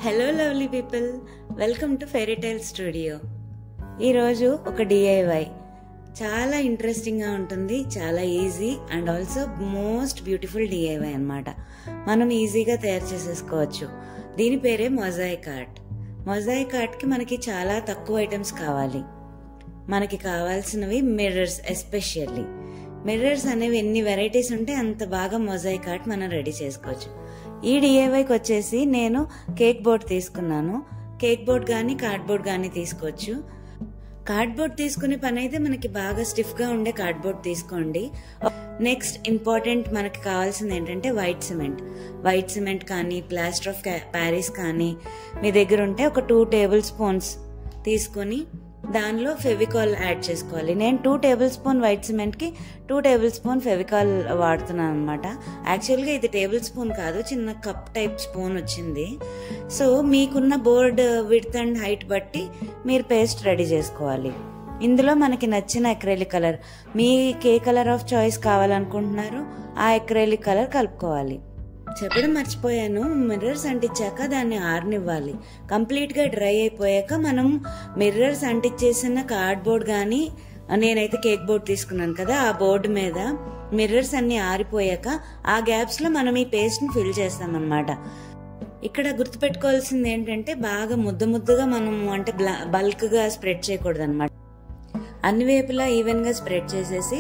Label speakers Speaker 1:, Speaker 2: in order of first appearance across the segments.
Speaker 1: hello lovely people welcome to fairytale studio ఈరోజు ఒక DIY చాలా ఇంట్రెస్టింగ్గా ఉంటుంది చాలా easy and also most beautiful DIY అన్నమాట మనం ఈజీగా తయారు చేసేసుకోవచ్చు దీని పేరే మొజాయిక్ ఆర్ట్ మొజాయిక్ ఆర్ట్కి మనకి చాలా తక్కువ ఐటమ్స్ కావాలి మనకి కావాల్సినవి మిర్రర్స్ ఎస్పెషల్లీ మిర్రర్స్ అనేవి ఎన్ని వెరైటీస్ ఉంటే అంత బాగా మొజాయిక్ ఆర్ట్ మనం రెడీ చేసుకోవచ్చు ఈ డిఐవైకి వచ్చేసి నేను కేక్ బోర్డ్ తీసుకున్నాను కేక్ బోర్డ్ కానీ కార్డ్బోర్డ్ కానీ తీసుకోవచ్చు కార్డ్బోర్డ్ తీసుకునే పని అయితే మనకి బాగా స్టిఫ్గా ఉండే కార్డ్బోర్డ్ తీసుకోండి నెక్స్ట్ ఇంపార్టెంట్ మనకి కావాల్సింది ఏంటంటే వైట్ సిమెంట్ వైట్ సిమెంట్ కానీ ప్లాస్టర్ ఆఫ్ ప్యారిస్ కానీ మీ దగ్గర ఉంటే ఒక టూ టేబుల్ స్పూన్స్ తీసుకొని దానిలో ఫెవికాల్ యాడ్ చేసుకోవాలి నేను టూ టేబుల్ స్పూన్ వైట్ సిమెంట్కి టూ టేబుల్ స్పూన్ ఫెవికాల్ వాడుతున్నాను అనమాట యాక్చువల్గా ఇది టేబుల్ స్పూన్ కాదు చిన్న కప్ టైప్ స్పూన్ వచ్చింది సో మీకున్న బోర్డ్ విడ్త్ అండ్ హైట్ బట్టి మీరు పేస్ట్ రెడీ చేసుకోవాలి ఇందులో మనకి నచ్చిన ఎక్రేలిక్ కలర్ మీకు ఏ కలర్ ఆఫ్ చాయిస్ కావాలనుకుంటున్నారు ఆ ఎక్రేలిక్ కలర్ కలుపుకోవాలి చెప్పడం మర్చిపోయాను మిర్రర్స్ అంటించాక దాన్ని ఆరనివ్వాలి కంప్లీట్గా డ్రై అయిపోయాక మనం మిర్రర్స్ అంటించేసిన కార్డ్బోర్డ్ కానీ నేనైతే కేక్ బోర్డ్ తీసుకున్నాను కదా ఆ బోర్డు మీద మిర్రర్స్ అన్ని ఆరిపోయాక ఆ గ్యాప్స్లో మనం ఈ పేస్ట్ని ఫిల్ చేస్తామన్నమాట ఇక్కడ గుర్తుపెట్టుకోవాల్సింది ఏంటంటే బాగా ముద్ద ముద్దగా మనం అంటే బల్క్గా స్ప్రెడ్ చేయకూడదు అనమాట అన్ని వైపులా ఈవెన్గా స్ప్రెడ్ చేసేసి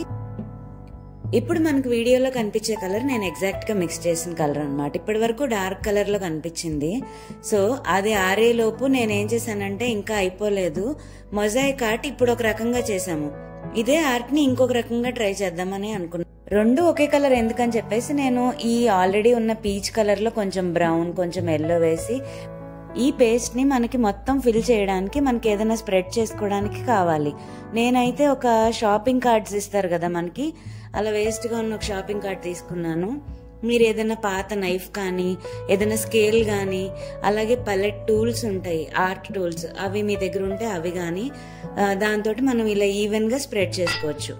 Speaker 1: ఇప్పుడు మనకు వీడియోలో కనిపించే కలర్ నేను ఎగ్జాక్ట్గా మిక్స్ చేసిన కలర్ అనమాట ఇప్పటి వరకు డార్క్ కలర్లో కనిపించింది సో అది ఆరేలోపు నేను ఏం చేశానంటే ఇంకా అయిపోలేదు మొజాయిక్ ఆర్ట్ ఇప్పుడు ఒక రకంగా చేశాము ఇదే ఆర్ట్ని ఇంకొక రకంగా ట్రై చేద్దామని అనుకున్నాను రెండు ఒకే కలర్ ఎందుకని చెప్పేసి నేను ఈ ఆల్రెడీ ఉన్న పీచ్ కలర్లో కొంచెం బ్రౌన్ కొంచెం ఎల్లో వేసి ఈ పేస్ట్ని మనకి మొత్తం ఫిల్ చేయడానికి మనకి ఏదైనా స్ప్రెడ్ చేసుకోవడానికి కావాలి నేనైతే ఒక షాపింగ్ కార్డ్స్ ఇస్తారు కదా మనకి అలా వేస్ట్గా ఉన్న ఒక షాపింగ్ కార్డ్ తీసుకున్నాను మీరు ఏదైనా పాత నైఫ్ కానీ ఏదైనా స్కేల్ కానీ అలాగే పలెట్ టూల్స్ ఉంటాయి ఆర్ట్ టూల్స్ అవి మీ దగ్గర ఉంటే అవి కానీ దాంతో మనం ఇలా ఈవెన్గా స్ప్రెడ్ చేసుకోవచ్చు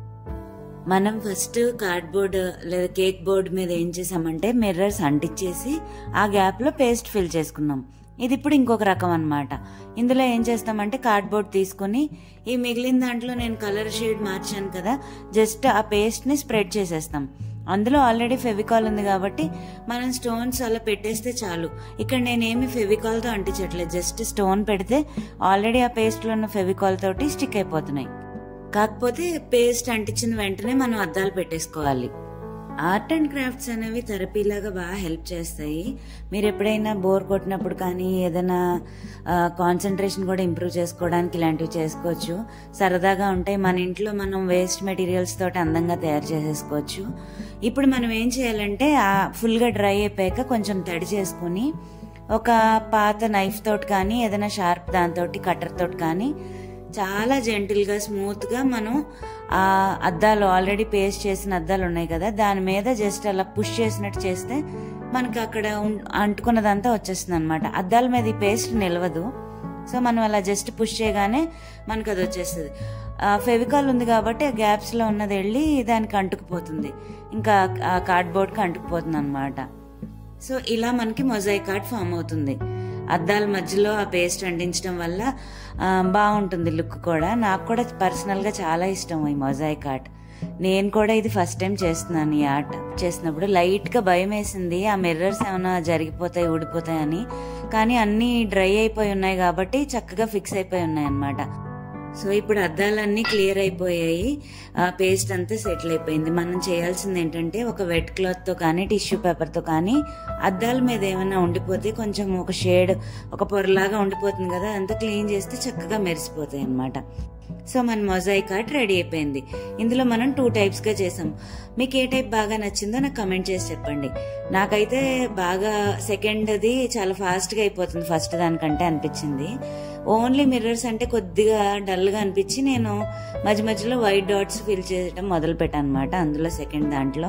Speaker 1: మనం ఫస్ట్ కార్డ్బోర్డ్ లేదా కేక్ బోర్డ్ మీద ఏం చేసామంటే మిర్రర్స్ అంటించేసి ఆ గ్యాప్లో పేస్ట్ ఫిల్ చేసుకున్నాం ఇది ఇప్పుడు ఇంకొక రకం అనమాట ఇందులో ఏం చేస్తామంటే కార్డ్బోర్డ్ తీసుకొని ఈ మిగిలిన దాంట్లో నేను కలర్ షేడ్ మార్చాను కదా జస్ట్ ఆ పేస్ట్ని స్ప్రెడ్ చేసేస్తాం అందులో ఆల్రెడీ ఫెవికాల్ ఉంది కాబట్టి మనం స్టోన్స్ అలా పెట్టేస్తే చాలు ఇక్కడ నేనేమి ఫెవికాల్తో అంటించట్లేదు జస్ట్ స్టోన్ పెడితే ఆల్రెడీ ఆ పేస్ట్లో ఉన్న ఫెవికాల్ తోటి స్టిక్ అయిపోతున్నాయి కాకపోతే పేస్ట్ అంటించిన వెంటనే మనం అద్దాలు పెట్టేసుకోవాలి ఆర్ట్ అండ్ క్రాఫ్ట్స్ అనేవి థెరపీలాగా బాగా హెల్ప్ చేస్తాయి మీరు ఎప్పుడైనా బోర్ కొట్టినప్పుడు కానీ ఏదైనా కాన్సన్ట్రేషన్ కూడా ఇంప్రూవ్ చేసుకోవడానికి ఇలాంటివి చేసుకోవచ్చు సరదాగా ఉంటాయి మన ఇంట్లో మనం వేస్ట్ మెటీరియల్స్ తోటి అందంగా తయారు చేసేసుకోవచ్చు ఇప్పుడు మనం ఏం చేయాలంటే ఫుల్గా డ్రై అయిపోయాక కొంచెం తడి చేసుకుని ఒక పాత నైఫ్ తోటి కానీ ఏదైనా షార్ప్ దాంతో కట్టర్ తోటి కానీ చాలా జెంటిల్గా స్మూత్గా మనం ఆ అద్దాలు ఆల్రెడీ పేస్ట్ చేసిన అద్దాలు ఉన్నాయి కదా దాని మీద జస్ట్ అలా పుష్ చేసినట్టు చేస్తే మనకి అక్కడ అంటుకున్నదంతా వచ్చేస్తుంది అనమాట అద్దాల మీద ఈ పేస్ట్ నిలవదు సో మనం అలా జస్ట్ పుష్ చేయగానే మనకు అది వచ్చేస్తుంది ఫెవికాల్ ఉంది కాబట్టి ఆ గ్యాప్స్లో ఉన్నది వెళ్ళి దానికి అంటుకుపోతుంది ఇంకా ఆ కార్డ్బోర్డ్కి అంటుకుపోతుంది అనమాట సో ఇలా మనకి మొజాయిక్ ఆర్ట్ ఫామ్ అవుతుంది అద్దాల మధ్యలో ఆ పేస్ట్ అంటించడం వల్ల బాగుంటుంది లుక్ కూడా నాకు కూడా పర్సనల్గా చాలా ఇష్టం ఈ మొజాయిక్ ఆర్ట్ నేను కూడా ఇది ఫస్ట్ టైం చేస్తున్నాను ఈ ఆర్ట్ చేసినప్పుడు లైట్గా భయం వేసింది ఆ మిర్రర్స్ ఏమైనా జరిగిపోతాయి ఊడిపోతాయని కానీ అన్నీ డ్రై అయిపోయి ఉన్నాయి కాబట్టి చక్కగా ఫిక్స్ అయిపోయి ఉన్నాయి అన్నమాట సో ఇప్పుడు అద్దాలన్నీ క్లియర్ అయిపోయాయి పేస్ట్ అంతా సెటిల్ అయిపోయింది మనం చేయాల్సింది ఏంటంటే ఒక వెట్ క్లాత్తో కానీ టిష్యూ పేపర్తో కానీ అద్దాల మీద ఏమైనా ఉండిపోతే కొంచెం ఒక షేడ్ ఒక పొరలాగా ఉండిపోతుంది కదా అంతా క్లీన్ చేస్తే చక్కగా మెరిసిపోతాయి అనమాట సో మన మొజాయిక్ ఆర్ట్ రెడీ అయిపోయింది ఇందులో మనం టూ టైప్స్గా చేసాం మీకు ఏ టైప్ బాగా నచ్చిందో నాకు కమెంట్ చేసి చెప్పండి నాకైతే బాగా సెకండ్ది చాలా ఫాస్ట్గా అయిపోతుంది ఫస్ట్ దానికంటే అనిపించింది ఓన్లీ మిర్రర్స్ అంటే కొద్దిగా డల్గా అనిపించి నేను మధ్య మధ్యలో వైట్ డాట్స్ ఫిల్ చేయడం మొదలు పెట్టాను అనమాట అందులో సెకండ్ దాంట్లో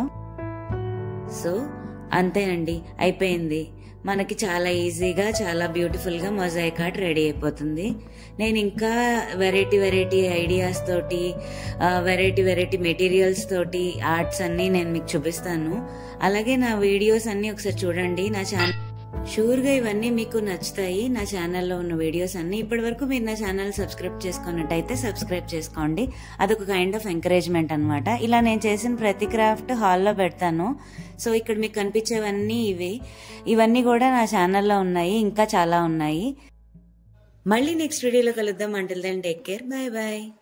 Speaker 1: సో అంతేనండి అయిపోయింది మనకి చాలా ఈజీగా చాలా బ్యూటిఫుల్గా మొజాయిక్ ఆర్ట్ రెడీ అయిపోతుంది నేను ఇంకా వెరైటీ వెరైటీ ఐడియాస్ తోటి వెరైటీ వెరైటీ మెటీరియల్స్ తోటి ఆర్ట్స్ అన్నీ నేను మీకు చూపిస్తాను అలాగే నా వీడియోస్ అన్నీ ఒకసారి చూడండి నా ఛానల్ షూర్గా ఇవన్నీ మీకు నచ్చుతాయి నా ఛానల్లో ఉన్న వీడియోస్ అన్ని ఇప్పటి వరకు మీరు నా ఛానల్ సబ్స్క్రైబ్ చేసుకున్నట్టయితే సబ్స్క్రైబ్ చేసుకోండి అదొక కైండ్ ఆఫ్ ఎంకరేజ్మెంట్ అనమాట ఇలా నేను చేసిన ప్రతి క్రాఫ్ట్ హాల్లో పెడతాను సో ఇక్కడ మీకు కనిపించేవన్నీ ఇవి ఇవన్నీ కూడా నా ఛానల్లో ఉన్నాయి ఇంకా చాలా ఉన్నాయి మళ్ళీ నెక్స్ట్ వీడియోలో కలుద్దాం until then take care bye bye